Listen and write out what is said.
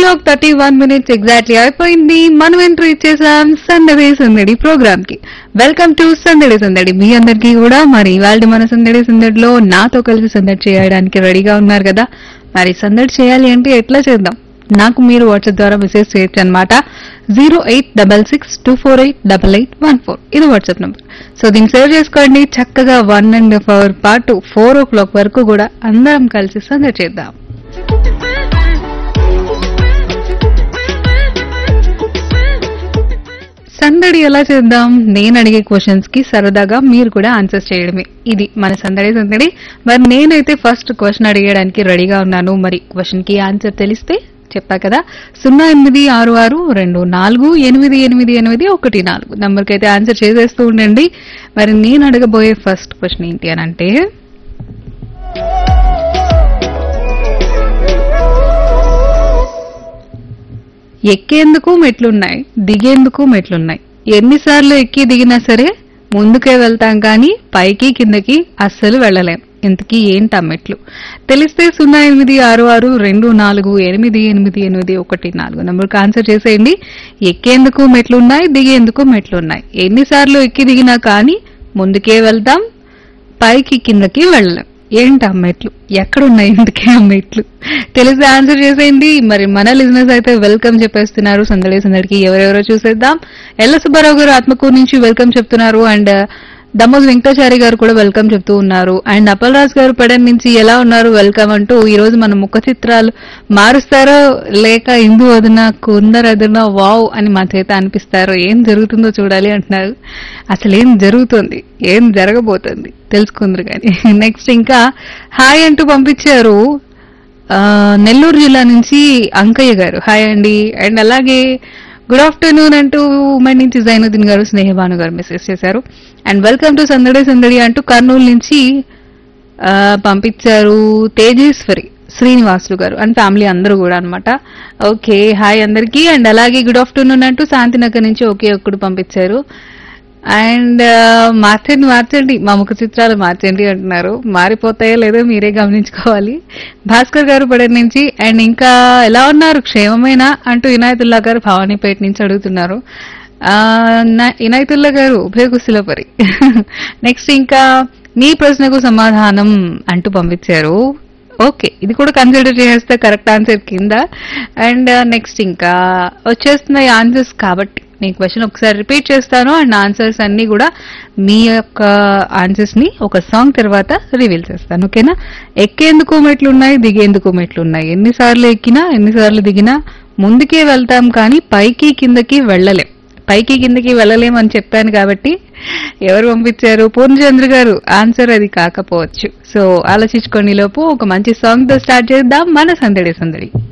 clock thirty one minutes exactly అయిపోయింది మనం entry ఇచ్చేసాం సందడి సందడి ప్రోగ్రామ్ కి వెల్కమ్ టు సందడి సందడి మీ అందరికీ కూడా మరి ఇవాళ మన సందడి సందడిలో నాతో కలిసి సందడి చేయడానికి రెడీగా ఉన్నారు కదా మరి సందడి చేయాలి అంటే ఎట్లా చేద్దాం నాకు మీరు వాట్సాప్ ద్వారా మెసేజ్ చేయొచ్చు అనమాట zero eight double six two four eight double eight one four ఇది వాట్సాప్ నెంబర్ సో దీన్ని సేవ్ చేసుకోండి చక్కగా వన్ అండ్ హాఫ్ అవర్ పాటు ఫోర్ ఓ క్లాక్ వరకు కూడా అందరం కలిసి సందడి చేద్దాం సందడి ఎలా చేద్దాం నేను అడిగే క్వశ్చన్స్ కి సరదాగా మీరు కూడా ఆన్సర్స్ చేయడమే ఇది మన సందడి సందడి మరి నేనైతే ఫస్ట్ క్వశ్చన్ అడిగడానికి రెడీగా ఉన్నాను మరి క్వశ్చన్ కి ఆన్సర్ తెలిస్తే చెప్పా కదా సున్నా ఎనిమిది ఆరు ఆరు రెండు నాలుగు ఎనిమిది ఎనిమిది ఎనిమిది ఒకటి నాలుగు నంబర్కి అయితే ఆన్సర్ చేసేస్తూ ఉండండి మరి నేను అడగబోయే ఫస్ట్ క్వశ్చన్ ఏంటి అని అంటే ఎక్కేందుకు మెట్లున్నాయి దిగేందుకు మెట్లున్నాయి ఎన్నిసార్లు ఎక్కి దిగినా సరే ముందుకే వెళ్తాం కానీ పైకి కిందకి అస్సలు వెళ్ళలేం ఇంతకీ ఏంటా మెట్లు తెలిస్తే సున్నా ఎనిమిది ఆరు ఆరు రెండు నాలుగు ఎనిమిది ఎనిమిది ఎనిమిది ఒకటి నాలుగు నెంబర్కి ఆన్సర్ చేసేయండి ఎక్కేందుకు మెట్లున్నాయి దిగేందుకు మెట్లున్నాయి ఎన్నిసార్లు ఎక్కి దిగినా కానీ ముందుకే వెళ్తాం పైకి కిందకి వెళ్ళలేం ఏంటి ఆ మెట్లు ఎక్కడున్నాయి ఇంతకీ ఆ మెట్లు తెలిసి ఆన్సర్ చేసేయండి మరి మన లిజినెస్ అయితే వెల్కమ్ చెప్పేస్తున్నారు సందడి సందడికి ఎవరెవరో చూసేద్దాం ఎల్ల సుబ్బారావు గారు ఆత్మకూరు నుంచి వెల్కమ్ చెప్తున్నారు అండ్ దమోజ్ వెంకటాచారి గారు కూడా వెల్కమ్ చెప్తూ ఉన్నారు అండ్ అప్పలరాజ్ గారు పెడన్ నుంచి ఎలా ఉన్నారు వెల్కమ్ అంటూ ఈ రోజు మన ముఖ చిత్రాలు మారుస్తారో లేక ఇందు వదిన కుందర్ అదిన వావ్ అని మా చేత అనిపిస్తారో ఏం జరుగుతుందో చూడాలి అంటున్నారు అసలు ఏం జరుగుతుంది ఏం జరగబోతుంది తెలుసుకుందరు కానీ నెక్స్ట్ ఇంకా హాయ్ అంటూ పంపించారు ఆ, నెల్లూరు జిల్లా నుంచి అంకయ్య గారు హాయ్ అండి అండ్ అలాగే గుడ్ ఆఫ్టర్నూన్ అంటూ ఉమెన్ నుంచి జైనుద్దీన్ గారు స్నేహభాను గారు మెసేజ్ చేశారు అండ్ వెల్కమ్ టు సందడి సందడి అంటూ కర్నూలు నుంచి ఆ, పంపించారు తేజేశ్వరి శ్రీనివాసులు గారు అండ్ ఫ్యామిలీ అందరూ కూడా అన్నమాట ఓకే హాయ్ అందరికీ అండ్ అలాగే గుడ్ ఆఫ్టర్నూన్ అంటూ శాంతినగర్ నుంచి ఒకే ఒక్కడు పంపించారు అండ్ మార్చండి మార్చండి మా ముఖ చిత్రాలు మార్చండి అంటున్నారు మారిపోతాయో లేదో మీరే గమనించుకోవాలి భాస్కర్ గారు పడే నుంచి అండ్ ఇంకా ఎలా ఉన్నారు క్షేమమేనా అంటూ ఇనాయతుల్లా గారు భవానీపేట నుంచి అడుగుతున్నారు ఆ, నా- ఇనాయతుల్లా గారు ఉభయ కుశలపరి నెక్స్ట్ ఇంకా మీ ప్రశ్నకు సమాధానం అంటూ పంపించారు ఓకే ఇది కూడా కన్సిడర్ చేస్తే కరెక్ట్ ఆన్సర్ కింద అండ్ నెక్స్ట్ ఇంకా వచ్చేస్తున్నాయి ఆన్సర్స్ కాబట్టి నేను క్వశ్చన్ ఒకసారి రిపీట్ చేస్తాను అండ్ ఆన్సర్స్ అన్ని కూడా మీ యొక్క ఆన్సర్స్ ని ఒక సాంగ్ తర్వాత రివీల్ చేస్తాను ఓకేనా ఎక్కేందుకు మెట్లు ఉన్నాయి దిగేందుకు మెట్లు ఉన్నాయి ఎన్నిసార్లు ఎక్కినా ఎన్నిసార్లు దిగినా ముందుకే వెళ్తాం కానీ పైకి కిందకి వెళ్ళలేం పైకి కిందకి వెళ్ళలేం అని చెప్పాను కాబట్టి ఎవరు పంపించారు పూర్ణచంద్ర గారు ఆన్సర్ అది కాకపోవచ్చు సో ఆలోచించుకోండి లోపు ఒక మంచి సాంగ్ తో స్టార్ట్ చేద్దాం మన సందడి సందడి